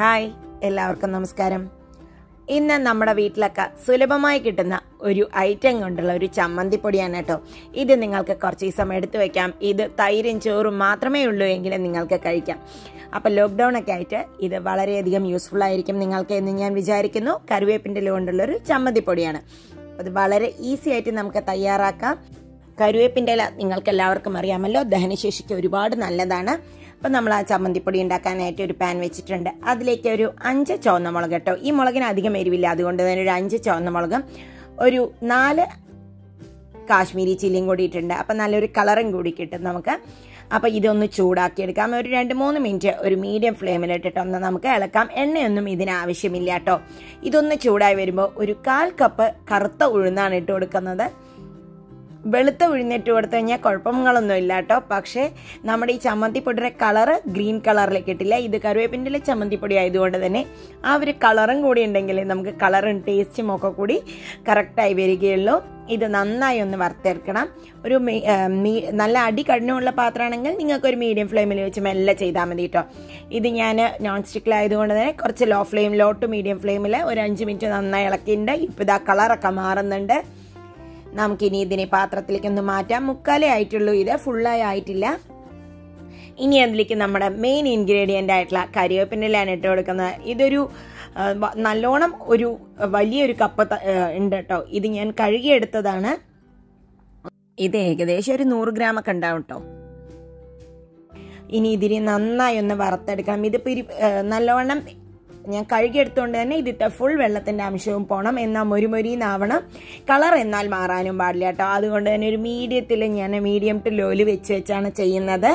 hi എല്ലാവർക്കും നമസ്കാരം ഇന്ന് നമ്മുടെ വീട്ടിലൊക്കെ സുലഭമായി കിട്ടുന്ന ഒരു ഐറ്റം കൊണ്ടുള്ള ഒരു ചമ്മന്തിപ്പൊടിയാണ് കേട്ടോ ഇത് നിങ്ങൾക്ക് കുറച്ച് ദിവസം എടുത്തു വെക്കാം ഇത് തൈരും ചോറും മാത്രമേ ഉള്ളൂ എങ്കിലും നിങ്ങൾക്ക് കഴിക്കാം അപ്പോൾ ലോക്ക്ഡൗൺ ഒക്കെ ആയിട്ട് ഇത് വളരെയധികം യൂസ്ഫുൾ ആയിരിക്കും നിങ്ങൾക്ക് എന്ന് ഞാൻ വിചാരിക്കുന്നു കരുവേപ്പിൻ്റെ കൊണ്ടുള്ള ഒരു ചമ്മന്തിപ്പൊടിയാണ് അത് വളരെ ഈസി ആയിട്ട് നമുക്ക് തയ്യാറാക്കാം കരുവേപ്പിൻ്റെ ഇല നിങ്ങൾക്ക് എല്ലാവർക്കും അറിയാമല്ലോ ദഹനശേഷിക്ക് ഒരുപാട് നല്ലതാണ് അപ്പം നമ്മൾ ആ ചമ്മന്തിപ്പൊടി ഉണ്ടാക്കാനായിട്ട് ഒരു പാൻ വെച്ചിട്ടുണ്ട് അതിലേക്ക് ഒരു അഞ്ച് ചുവന്ന മുളക് കേട്ടോ ഈ മുളകിന് അധികം എരിവില്ല അതുകൊണ്ട് തന്നെ ഒരു അഞ്ച് ചുവന്ന മുളകും ഒരു നാല് കാശ്മീരി ചില്ലിയും കൂടി ഇട്ടുണ്ട് അപ്പം നല്ലൊരു കളറും കൂടി കിട്ടും നമുക്ക് അപ്പോൾ ഇതൊന്ന് ചൂടാക്കി എടുക്കാം ഒരു രണ്ട് മൂന്ന് മിനിറ്റ് ഒരു മീഡിയം ഫ്ലെയിമിലിട്ടിട്ട് ഒന്ന് നമുക്ക് ഇളക്കാം എണ്ണയൊന്നും ഇതിന് ആവശ്യമില്ല കേട്ടോ ഇതൊന്ന് ചൂടായി വരുമ്പോൾ ഒരു കാൽ കപ്പ് കറുത്ത ഉഴുന്നാണ് ഇട്ട് കൊടുക്കുന്നത് വെളുത്ത ഉഴുന്നിട്ട് കൊടുത്തു കഴിഞ്ഞാൽ കുഴപ്പങ്ങളൊന്നും ഇല്ല കേട്ടോ പക്ഷേ നമ്മുടെ ഈ ചമ്മന്തിപ്പൊടിയുടെ കളറ് ഗ്രീൻ കളറിൽ കിട്ടില്ല ഇത് കരുവേപ്പിൻ്റെ ചമ്മന്തിപ്പൊടി ആയതുകൊണ്ട് തന്നെ ആ ഒരു കളറും കൂടി ഉണ്ടെങ്കിൽ നമുക്ക് കളറും ടേസ്റ്റും ഒക്കെ കൂടി കറക്റ്റായി വരികയുള്ളൂ ഇത് നന്നായി ഒന്ന് വറുത്തെടുക്കണം ഒരു നല്ല അടി കഠിനമുള്ള പാത്രമാണെങ്കിൽ നിങ്ങൾക്ക് ഒരു മീഡിയം ഫ്ലെയിമിൽ വെച്ച് മെല്ലെ ചെയ്താൽ മതി കേട്ടോ ഇത് ഞാൻ നോൺ സ്റ്റിക്കിലായതുകൊണ്ട് തന്നെ കുറച്ച് low flame low to medium ഫ്ലെയിമിൽ ഒരു അഞ്ച് മിനിറ്റ് നന്നായി ഇളക്കിയിട്ടുണ്ട് ഇപ്പോൾ ഇതാ കളറൊക്കെ മാറുന്നുണ്ട് നമുക്കിനി ഇതിനെ പാത്രത്തിലേക്ക് ഒന്ന് മാറ്റാം മുക്കാലേ ആയിട്ടുള്ളൂ ഇത് ഫുള്ളായി ആയിട്ടില്ല ഇനി അതിലേക്ക് നമ്മുടെ മെയിൻ ഇൻഗ്രീഡിയൻ്റ് ആയിട്ടുള്ള കരിവേപ്പിൻ്റെലാണ് ഇട്ട് കൊടുക്കുന്നത് ഇതൊരു നല്ലോണം ഒരു വലിയൊരു കപ്പ് ഉണ്ട് കേട്ടോ ഇത് ഞാൻ കഴുകിയെടുത്തതാണ് ഇത് ഏകദേശം ഒരു നൂറ് ഗ്രാം ഒക്കെ ഉണ്ടാവും കേട്ടോ ഇനി ഇതിനെ നന്നായി ഒന്ന് വറുത്തെടുക്കണം ഇതിപ്പോൾ നല്ലവണ്ണം ഞാൻ കഴുകിയെടുത്തുകൊണ്ട് തന്നെ ഇതിട്ട് ഫുൾ വെള്ളത്തിൻ്റെ അംശവും പോകണം എന്നാൽ മൊരിമൊരിന്നാവണം കളർ എന്നാൽ മാറാനും പാടില്ല കേട്ടോ അതുകൊണ്ട് തന്നെ ഒരു മീഡിയത്തിൽ ഞാൻ മീഡിയം ടു ലോല് വെച്ച് വെച്ചാണ് ചെയ്യുന്നത്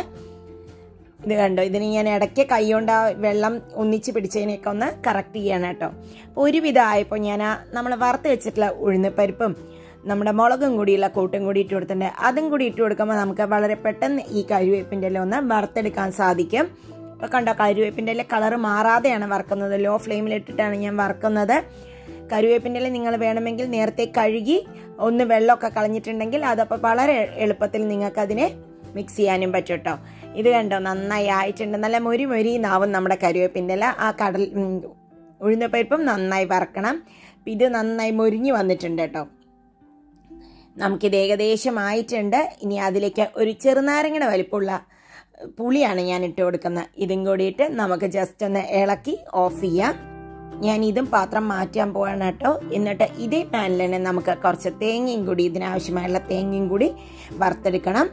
ഇത് കണ്ടോ ഇതിന് ഞാൻ ഇടയ്ക്ക് കൈകൊണ്ട് ആ വെള്ളം ഒന്നിച്ച് പിടിച്ചതിനൊക്കെ ഒന്ന് കറക്റ്റ് ചെയ്യണം കേട്ടോ ഒരുവിധം ആയപ്പോൾ ഞാൻ ആ നമ്മൾ വറുത്ത് വെച്ചിട്ടുള്ള ഉഴുന്നപ്പരിപ്പും നമ്മുടെ മുളകും കൂടിയുള്ള കൂട്ടും കൂടി ഇട്ട് കൊടുത്തിട്ടുണ്ട് അതും കൂടി ഇട്ട് കൊടുക്കുമ്പോൾ നമുക്ക് വളരെ പെട്ടെന്ന് ഈ കരുവേപ്പിൻ്റെ എല്ലാം ഒന്ന് വറുത്തെടുക്കാൻ സാധിക്കും ഇപ്പോൾ കണ്ടോ കരുവേപ്പിൻ്റെ ഇല കളറ് മാറാതെയാണ് വറുക്കുന്നത് ലോ ഫ്ലെയിമിൽ ഇട്ടിട്ടാണ് ഞാൻ വറുക്കുന്നത് കരുവേപ്പിൻ്റെ ഇല നിങ്ങൾ വേണമെങ്കിൽ നേരത്തെ കഴുകി ഒന്ന് വെള്ളമൊക്കെ കളഞ്ഞിട്ടുണ്ടെങ്കിൽ അതപ്പോൾ വളരെ എളുപ്പത്തിൽ നിങ്ങൾക്ക് അതിനെ മിക്സ് ചെയ്യാനും പറ്റും കേട്ടോ ഇത് കണ്ടോ നന്നായി ആയിട്ടുണ്ട് നല്ല മൊരി മൊരി നാവും നമ്മുടെ കരുവേപ്പിൻ്റെ ഇല ആ കടൽ ഉഴുന്നപ്പരിപ്പും നന്നായി വറക്കണം ഇത് നന്നായി മൊരിഞ്ഞു വന്നിട്ടുണ്ട് കേട്ടോ നമുക്കിത് ഏകദേശം ആയിട്ടുണ്ട് ഇനി അതിലേക്ക് ഒരു ചെറുനാരങ്ങയുടെ വലിപ്പമുള്ള പുളിയാണ് ഞാൻ ഇട്ട് കൊടുക്കുന്നത് ഇതും കൂടിയിട്ട് നമുക്ക് ജസ്റ്റ് ഒന്ന് ഇളക്കി ഓഫ് ചെയ്യാം ഞാൻ ഇതും പാത്രം മാറ്റാൻ പോവാണ് കേട്ടോ എന്നിട്ട് ഇതേ പാനിൽ തന്നെ നമുക്ക് കുറച്ച് തേങ്ങയും കൂടി ഇതിനാവശ്യമായുള്ള തേങ്ങയും കൂടി വറുത്തെടുക്കണം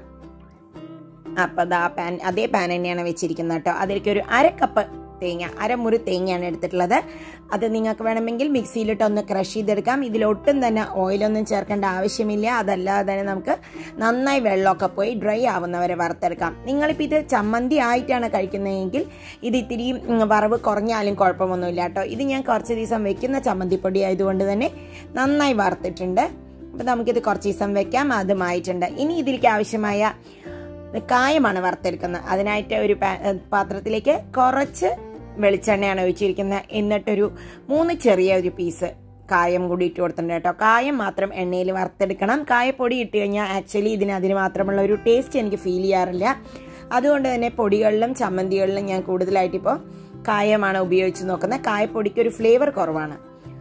അപ്പോൾ അത് ആ പാൻ അതേ പാൻ തന്നെയാണ് വെച്ചിരിക്കുന്നത് കേട്ടോ അതിലേക്ക് ഒരു അര കപ്പ് തേങ്ങ അരമുറി തേങ്ങയാണ് എടുത്തിട്ടുള്ളത് അത് നിങ്ങൾക്ക് വേണമെങ്കിൽ മിക്സിയിലിട്ട് ഒന്ന് ക്രഷ് ചെയ്തെടുക്കാം ഇതിലൊട്ടും തന്നെ ഓയിലൊന്നും ചേർക്കേണ്ട ആവശ്യമില്ല അതല്ലാതെ തന്നെ നമുക്ക് നന്നായി വെള്ളമൊക്കെ പോയി ഡ്രൈ ആവുന്നവരെ വറുത്തെടുക്കാം നിങ്ങളിപ്പോൾ ഇത് ചമ്മന്തി ആയിട്ടാണ് കഴിക്കുന്നതെങ്കിൽ ഇത് ഇത്തിരി വറവ് കുറഞ്ഞാലും കുഴപ്പമൊന്നുമില്ല കേട്ടോ ഇത് ഞാൻ കുറച്ച് ദിവസം വെക്കുന്ന ചമ്മന്തിപ്പൊടി ആയതുകൊണ്ട് തന്നെ നന്നായി വറുത്തിട്ടുണ്ട് അപ്പോൾ നമുക്കിത് കുറച്ച് ദിവസം വെക്കാം അതുമായിട്ടുണ്ട് ഇനി ഇതിലേക്ക് ആവശ്യമായ കായമാണ് വറുത്തെടുക്കുന്നത് അതിനായിട്ട് ഒരു പാത്രത്തിലേക്ക് കുറച്ച് വെളിച്ചെണ്ണയാണ് ഒഴിച്ചിരിക്കുന്നത് എന്നിട്ടൊരു മൂന്ന് ചെറിയ ഒരു പീസ് കായം കൂടി ഇട്ട് കൊടുത്തിട്ടുണ്ട് കേട്ടോ കായം മാത്രം എണ്ണയിൽ വറുത്തെടുക്കണം കായപ്പൊടി ഇട്ട് കഴിഞ്ഞാൽ ആക്ച്വലി ഇതിന് അതിന് മാത്രമുള്ള ഒരു ടേസ്റ്റ് എനിക്ക് ഫീൽ ചെയ്യാറില്ല അതുകൊണ്ട് തന്നെ പൊടികളിലും ചമ്മന്തികളിലും ഞാൻ കൂടുതലായിട്ട് ഇപ്പോൾ കായമാണ് ഉപയോഗിച്ച് നോക്കുന്നത് കായപ്പൊടിക്ക് ഒരു ഫ്ലേവർ കുറവാണ്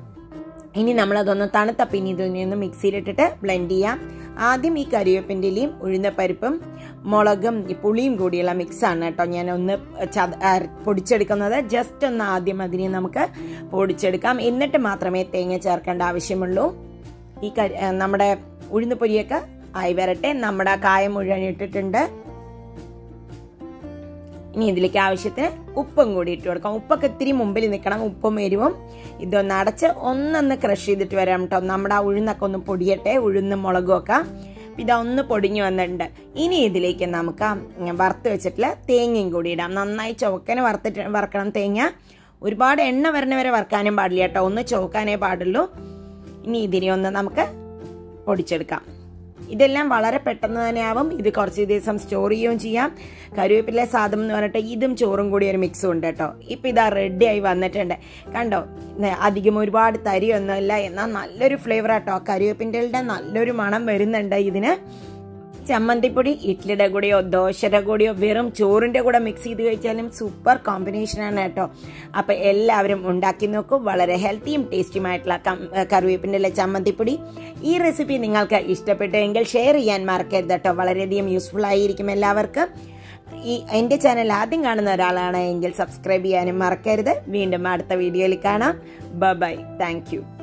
ഇനി നമ്മളതൊന്ന് തണുത്ത പിന്നെ ഇതൊന്ന് മിക്സിയിലിട്ടിട്ട് ബ്ലെൻഡ് ചെയ്യാം ആദ്യം ഈ കരിവേപ്പിൻ്റെലയും ഉഴുന്നപ്പരിപ്പും മുളകും പുളിയും കൂടിയുള്ള മിക്സാണ് കേട്ടോ ഞാൻ ഒന്ന് പൊടിച്ചെടുക്കുന്നത് ജസ്റ്റ് ഒന്ന് ആദ്യം അതിനെ നമുക്ക് പൊടിച്ചെടുക്കാം എന്നിട്ട് മാത്രമേ തേങ്ങ ചേർക്കേണ്ട ആവശ്യമുള്ളൂ ഈ കരി നമ്മുടെ ഉഴുന്നുപൊരിയൊക്കെ ആയി വരട്ടെ നമ്മുടെ കായം മുഴുവൻ ഇട്ടിട്ടുണ്ട് ഇനി ഇതിലേക്ക് ആവശ്യത്തിന് ഉപ്പും കൂടി ഇട്ട് കൊടുക്കാം ഉപ്പൊക്കെ ഇത്തിരി മുമ്പിൽ നിൽക്കണം ഉപ്പും എരിവും ഇതൊന്ന് അടച്ച് ഒന്നൊന്ന് ക്രഷ് ചെയ്തിട്ട് വരാം കേട്ടോ നമ്മുടെ ആ ഉഴുന്നൊക്കെ ഒന്ന് പൊടിയട്ടെ ഉഴുന്നും മുളകും ഒക്കെ ഇതൊന്ന് പൊടിഞ്ഞു വന്നിട്ടുണ്ട് ഇനി ഇതിലേക്ക് നമുക്ക് വറുത്ത് വെച്ചിട്ടുള്ള തേങ്ങയും കൂടി ഇടാം നന്നായി ചുവക്കന് വറുത്തിട്ട് വറക്കണം തേങ്ങ ഒരുപാട് എണ്ണ വരണ വരെ വറുക്കാനും പാടില്ല കേട്ടോ ഒന്ന് ചുവക്കാനേ പാടുള്ളൂ ഇനി ഇതിനെ ഒന്ന് നമുക്ക് പൊടിച്ചെടുക്കാം ഇതെല്ലാം വളരെ പെട്ടെന്ന് തന്നെ ആവും ഇത് കുറച്ച് ദിവസം സ്റ്റോർ ചെയ്യുകയും ചെയ്യാം കരുവേപ്പിലെ സാദം എന്ന് പറഞ്ഞിട്ട് ഇതും ചോറും കൂടി ഒരു മിക്സും ഉണ്ട് കേട്ടോ ഇപ്പം ഇതാ റെഡി ആയി വന്നിട്ടുണ്ട് കണ്ടോ അധികം ഒരുപാട് തരിയൊന്നുമില്ല എന്നാൽ നല്ലൊരു ഫ്ലേവർ ആട്ടോ കരുവേപ്പിൻ്റെ നല്ലൊരു മണം വരുന്നുണ്ട് ഇതിന് ചമ്മന്തിപ്പൊടി ഇഡ്ലിയുടെ കൂടെയോ ദോശയുടെ കൂടെയോ വെറും ചോറിന്റെ കൂടെ മിക്സ് ചെയ്ത് കഴിച്ചാലും സൂപ്പർ കോമ്പിനേഷനാണ് കേട്ടോ അപ്പൊ എല്ലാവരും ഉണ്ടാക്കി നോക്കൂ വളരെ ഹെൽത്തിയും ടേസ്റ്റിയുമായിട്ടുള്ള കം- കറിവേപ്പിൻ്റെ ചമ്മന്തിപ്പൊടി ഈ റെസിപ്പി നിങ്ങൾക്ക് ഇഷ്ടപ്പെട്ടുവെങ്കിൽ ഷെയർ ചെയ്യാൻ മറക്കരുത് കേട്ടോ വളരെയധികം യൂസ്ഫുൾ ആയിരിക്കും എല്ലാവർക്കും ഈ എൻ്റെ ചാനൽ ആദ്യം കാണുന്ന ഒരാളാണ് എങ്കിൽ സബ്സ്ക്രൈബ് ചെയ്യാനും മറക്കരുത് വീണ്ടും അടുത്ത വീഡിയോയിൽ കാണാം ബൈ താങ്ക് യു